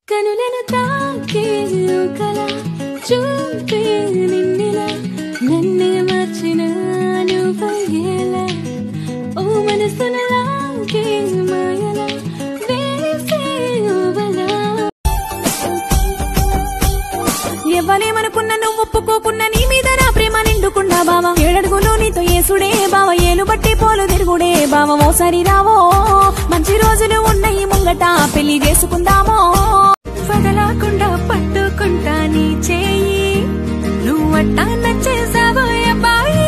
కనులను తాకే కల చూపే నిన్నెలా నన్నే మార్చిన నువ్వయ్యేలా ఓ మనసున లాగే మాయలా వేసే ఓవలా ఎవ్వలేమనుకున్న నువ్వు ఒప్పుకోకున్న నీ మీద నా ప్రేమ నిండుకుండా బావ ఏడడుగులు నీతో ఏసుడే బావ ఏలు బట్టి పోలు తిరుగుడే బావ ఓసారి రావో మంచి రోజులు ఉన్నాయి ముంగట పెళ్లి చేసుకుందామో వదలకుండా పట్టుకుంటా నీ చేయి నువ్వట్టా నచ్చేసావో అబ్బాయి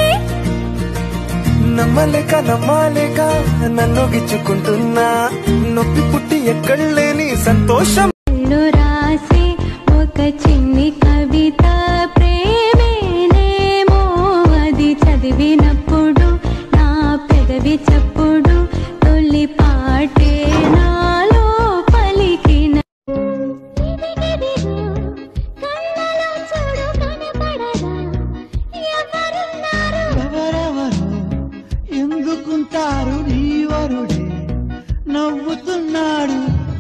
నమ్మలేక నమ్మాలేక నన్ను గిచ్చుకుంటున్నా నొప్పి పుట్టి ఎక్కడలేని సంతోషం కళ్ళు రాసే ఒక చిన్ని కవిత ప్రేమేనేమో అది చదివినప్పుడు నా పెదవి చప్పుడు తొలి పాటే నాలో పలికిన ఎవరెవరు ఎందుకుంటారు నీవరుడే నవ్వుతున్నాడు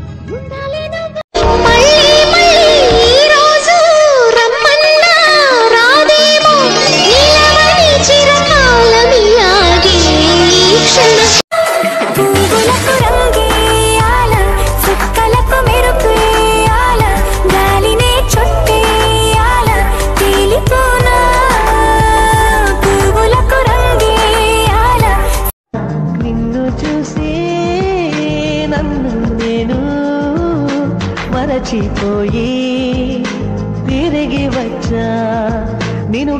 పువ్వులకు రంగేయాల చుక్కలకు మెరుపేయాల గాలినే చుట్టేయాల తేలిపోనా పువ్వులకు రంగేయాల నిన్ను చూసే నన్ను నేను మరచిపోయి తిరిగి వచ్చా నేను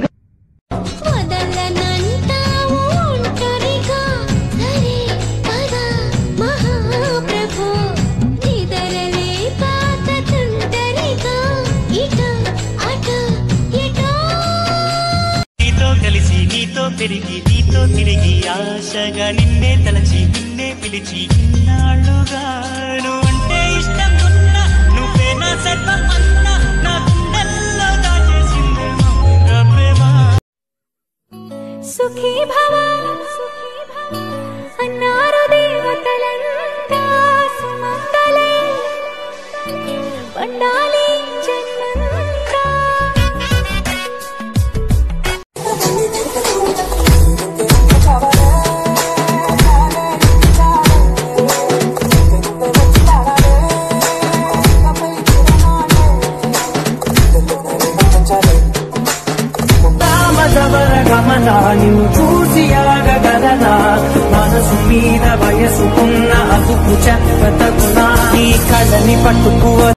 వదలనంటావు ఒంటరిగా హరే పద మహాప్రభు నిదరలే పాత తుంటరిగా ఇట అట ఇటో నీతో కలిసి నీతో పెరిగి నీతో తిరిగి ఆశగా నిన్నే తలచి నిన్నే పిలిచి ఇన్నాళ్ళుగా నువ్వంటే ఇష్టం ఉన్నా నువ్వే నా సర్వం అన్నా నా గుండెల్లో దాచేసిందే మౌన ప్రేమ సుఖీ భవ అన్నారు దేవతలంతా సుమంగళే పండాలి జన్మంతా రామదవర గమన నిన్ను చూసి ఆగగలనా మనసు మీద వయసుకున్న అదుపు చెప్పతగునా నీ కళ్ళని పట్టుకు